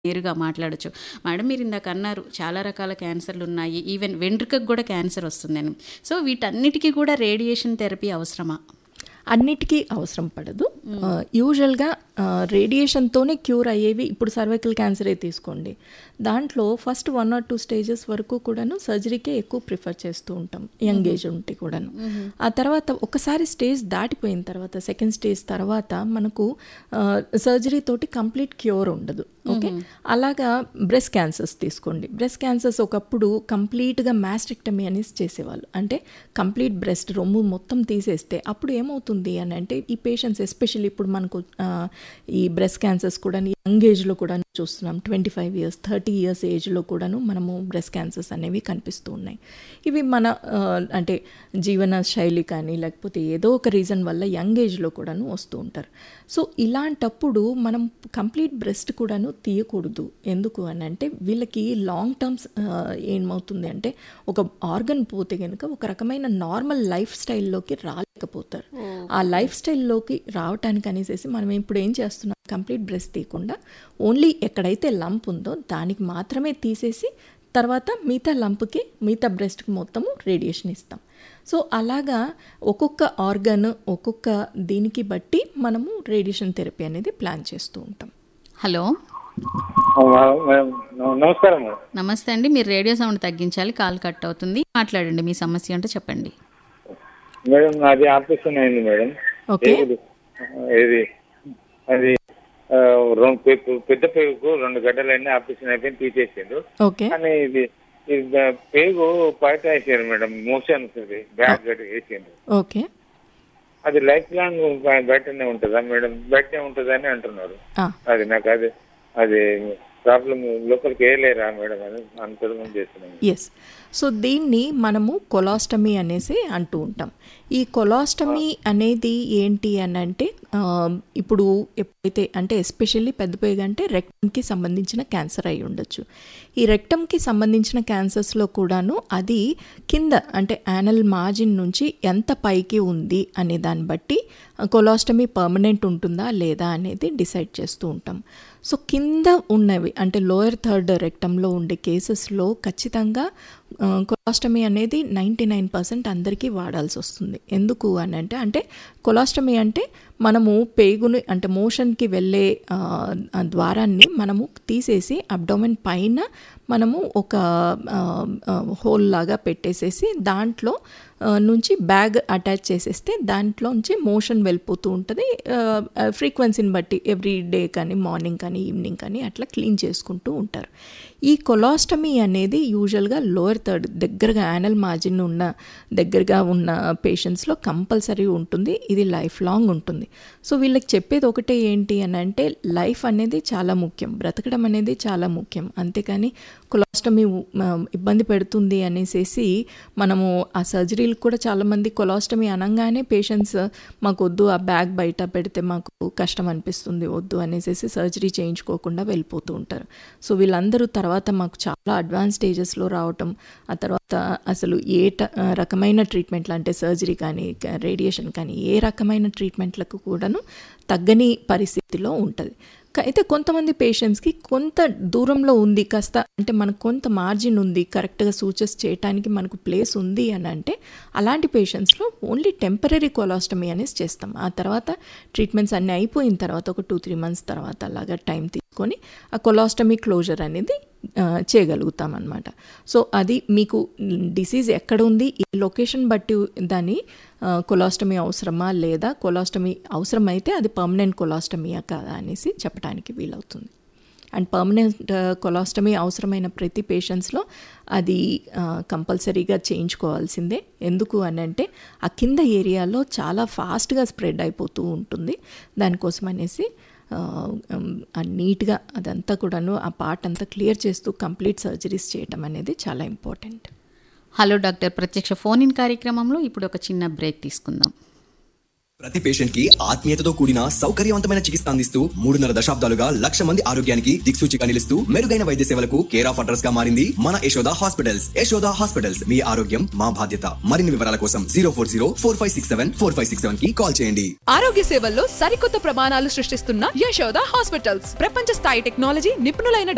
నేరుగా మాట్లాడొచ్చు మేడం మీరు ఇందాక అన్నారు చాలా రకాల క్యాన్సర్లు ఉన్నాయి ఈవెన్ వెంట్రుకకు కూడా క్యాన్సర్ వస్తుందని సో వీటన్నిటికీ కూడా రేడియేషన్ థెరపీ అవసరమా అన్నిటికీ అవసరం పడదు యూజువల్గా రేడియేషన్తోనే క్యూర్ అయ్యేవి ఇప్పుడు సర్వైకల్ క్యాన్సరే తీసుకోండి దాంట్లో first one or two stages వరకు కూడాను సర్జరీకే ఎక్కువ ప్రిఫర్ చేస్తూ ఉంటాం యంగ్ ఏజ్ ఉంటే కూడాను ఆ తర్వాత ఒకసారి స్టేజ్ దాటిపోయిన తర్వాత సెకండ్ స్టేజ్ తర్వాత మనకు సర్జరీ తోటి కంప్లీట్ క్యూర్ ఉండదు ఓకే అలాగా బ్రెస్ట్ క్యాన్సర్స్ తీసుకోండి బ్రెస్ట్ క్యాన్సర్స్ ఒకప్పుడు కంప్లీట్గా మ్యాస్టెక్టమీ అనేసి చేసేవాళ్ళు అంటే కంప్లీట్ బ్రెస్ట్ రొమ్ము మొత్తం తీసేస్తే అప్పుడు ఏమవుతుంది అని అంటే ఈ పేషెంట్స్ ఎస్పెషల్లీ ఇప్పుడు మనకు ఆ, ఈ బ్రెస్ట్ క్యాన్సర్స్ కూడా యంగ్ ఏజ్లో కూడా చూస్తున్నాం twenty five years thirty years ఏజ్లో కూడాను మనము బ్రెస్ట్ క్యాన్సర్స్ అనేవి కనిపిస్తూ ఉన్నాయి ఇవి మన ఆ, అంటే జీవన శైలి కానీ లేకపోతే ఏదో ఒక రీజన్ వల్ల యంగ్ ఏజ్లో కూడాను వస్తూ ఉంటారు సో ఇలాంటప్పుడు మనం కంప్లీట్ బ్రెస్ట్ కూడాను తీయకూడదు ఎందుకు అని అంటే వీళ్ళకి లాంగ్ టర్మ్స్ ఏమవుతుంది అంటే ఒక ఆర్గన్ పోతే కనుక ఒక రకమైన నార్మల్ లైఫ్ స్టైల్లోకి రాలేకపోతారు ఆ లైఫ్ స్టైల్లోకి రావటానికి అనేసి మనం ఇప్పుడు ఏం చేస్తున్నాం కంప్లీట్ బ్రెస్ట్ తీయకుండా ఓన్లీ ఎక్కడైతే లంప్ ఉందో దానికి మాత్రమే తీసేసి తర్వాత మిగతా లంప్కి మిగతా బ్రెస్ట్కి మొత్తము రేడియేషన్ ఇస్తాం సో అలాగా ఒక్కొక్క ఆర్గన్ ఒక్కొక్క దీనికి బట్టి మనము రేడియేషన్ థెరపీ అనేది ప్లాన్ చేస్తూ ఉంటాం హలో మేడం నమస్కారం మేడం నమస్తే అండి మీరు రేడియో సౌండ్ తగ్గించాలి కాల్ కట్ అవుతుంది మాట్లాడండి మీ సమస్య అంటే చెప్పండి మేడం నాది ఆపరేషన్ అయింది మేడం ఓకే పేగులు ఇది అది ఆ, రెండు పె- పెద్ద పేగుకు రెండు గడ్డలన్నీ ఆపరేషన్ అయిపోయి తీసేసిండు ఓకే కానీ ఇది ఇది బ- పేగు బయట వేసారు మేడం మోషన్ ఉంటుంది బ్యాక్ గడ్డ వేసిండు ఓకే అది లైఫ్ లాంగ్ బ- బయటనే ఉంటుందా మేడం బయటనే ఉంటుందని అంటున్నారు ఆ, అది నాకు అది అది ప్రాబ్లం లోపలికి వేయలేరా మేడం అని అనుకోవడం చేస్తున్నాను ఎస్ సో దీన్ని మనము కొలాస్టమీ అనేసి అంటూ ఉంటాం ఈ కొలాస్టమీ అనేది ఏంటి అని అంటే ఆ, ఇప్పుడు ఎప్పుడైతే అంటే ఎస్పెషల్లీ పెద్ద పేగు అంటే రెక్టమ్కి సంబంధించిన క్యాన్సర్ అయి ఉండొచ్చు ఈ రెక్టమ్కి సంబంధించిన క్యాన్సర్స్లో కూడాను అది కింద అంటే యానల్ మార్జిన్ నుంచి ఎంత పైకి ఉంది అనే దాన్ని బట్టి కొలాస్టమీ పర్మనెంట్ ఉంటుందా లేదా అనేది డిసైడ్ చేస్తూ ఉంటాం సో కింద ఉన్నవి అంటే లోయర్ థర్డ్ రెక్టంలో ఉండే కేసెస్లో ఖచ్చితంగా కొలాస్టమీ అనేది నైంటీ నైన్ పర్సెంట్ అందరికీ వాడాల్సి వస్తుంది ఎందుకు అని అంటే అంటే కొలాస్టమీ అంటే మనము పేగుని అంటే మోషన్కి వెళ్ళే ఆ, ఆ ద్వారాన్ని మనము తీసేసి అబ్డోమెన్ పైన మనము ఒక హోల్ లాగా పెట్టేసేసి దాంట్లో ఆ, నుంచి బ్యాగ్ అటాచ్ చేసేస్తే దాంట్లోంచి మోషన్ వెళ్ళిపోతూ ఉంటుంది ఫ్రీక్వెన్సీని బట్టి ఎవ్రీ డే కానీ మార్నింగ్ కానీ ఈవినింగ్ కానీ అట్లా క్లీన్ చేసుకుంటూ ఉంటారు ఈ కొలాస్టమీ అనేది యూజువల్గా లోయర్ థర్డ్ దగ్గరగా యానల్ మార్జిన్ ఉన్న దగ్గరగా ఉన్న పేషెంట్స్లో కంపల్సరీ ఉంటుంది ఇది లైఫ్ లాంగ్ ఉంటుంది సో వీళ్ళకి చెప్పేది ఒకటే ఏంటి అని అంటే లైఫ్ అనేది చాలా ముఖ్యం బ్రతకడం అనేది చాలా ముఖ్యం అంతేకాని కొలాస్టమీ మ, ఇబ్బంది పెడుతుంది అనేసి మనము ఆ సర్జరీలు కూడా చాలామంది కొలాస్టమీ అనగానే పేషెంట్స్ మాకు వద్దు ఆ బ్యాగ్ బయట పెడితే మాకు కష్టం అనిపిస్తుంది వద్దు అనేసి సర్జరీ చేయించుకోకుండా వెళ్ళిపోతూ ఉంటారు సో వీళ్ళందరూ తర్వాత మాకు చాలా అడ్వాన్స్ స్టేజెస్లో రావటం ఆ తర్వాత అసలు ఏ ట- రకమైన ట్రీట్మెంట్లు అంటే సర్జరీ కానీ రేడియేషన్ కానీ ఏ రకమైన ట్రీట్మెంట్లకు కూడాను తగ్గని పరిస్థితిలో ఉంటుంది క- అయితే కొంతమంది పేషెంట్స్కి కొంత దూరంలో ఉంది కాస్త అంటే మనకు కొంత మార్జిన్ ఉంది కరెక్ట్గా సూచెస్ చేయడానికి మనకు ప్లేస్ ఉంది అని అంటే అలాంటి పేషెంట్స్లో ఓన్లీ టెంపరీ కొలాస్టమీ అనేసి చేస్తాం ఆ తర్వాత ట్రీట్మెంట్స్ అన్నీ అయిపోయిన తర్వాత ఒక టూ త్రీ మంత్స్ తర్వాత అలాగా టైం తీసుకొని ఆ కొలాస్టమీ క్లోజర్ అనేది ఆ, చేయగలుగుతాం అనమాట సో అది మీకు డిసీజ్ ఎక్కడ ఉంది ఈ లొకేషన్ బట్టి దాని కొలాస్టమీ అవసరమా లేదా కొలాస్టమీ అవసరమైతే అది పర్మనెంట్ కొలాస్టమీయా కాదా అనేసి చెప్పడానికి వీలవుతుంది అండ్ పర్మనెంట్ కొలాస్టమీ అవసరమైన ప్రతి పేషెంట్స్లో అది కంపల్సరీగా చేయించుకోవాల్సిందే ఎందుకు అని అంటే ఆ కింద ఏరియాలో చాలా ఫాస్ట్గా స్ప్రెడ్ అయిపోతూ ఉంటుంది దానికోసం అనేసి నీట్గా అదంతా కూడాను ఆ పార్ట్ అంతా క్లియర్ చేస్తూ కంప్లీట్ సర్జరీస్ చేయటం అనేది చాలా ఇంపార్టెంట్ హలో డాక్టర్ ప్రత్యక్ష ఫోన్ ఇన్ కార్యక్రమంలో ఇప్పుడు ఒక చిన్న బ్రేక్ తీసుకుందాం ప్రతి పేషెంట్ కి ఆత్మీయతతో కూడిన సౌకర్యవంతమైన చికిత్స అందిస్తూ మూడున్నర దశాబ్దాలుగా లక్ష మంది ఆరోగ్యానికి దిక్సూచిగా నిలుస్తూ మెరుగైన వైద్య సేవలకు కేర్ ఆఫ్ అడ్రస్ గా మారింది మన యశోద హాస్పిటల్స్ యశోద హాస్పిటల్స్ మీ ఆరోగ్యం మా బాధ్యత మరిన్ని వివరాల కోసం zero four zero four five six seven four five six seven కి కాల్ చేయండి ఆరోగ్య సేవల్లో సరికొత్త ప్రమాణాలు సృష్టిస్తున్న యశోద హాస్పిటల్స్ ప్రపంచ స్థాయి టెక్నాలజీ నిపుణులైన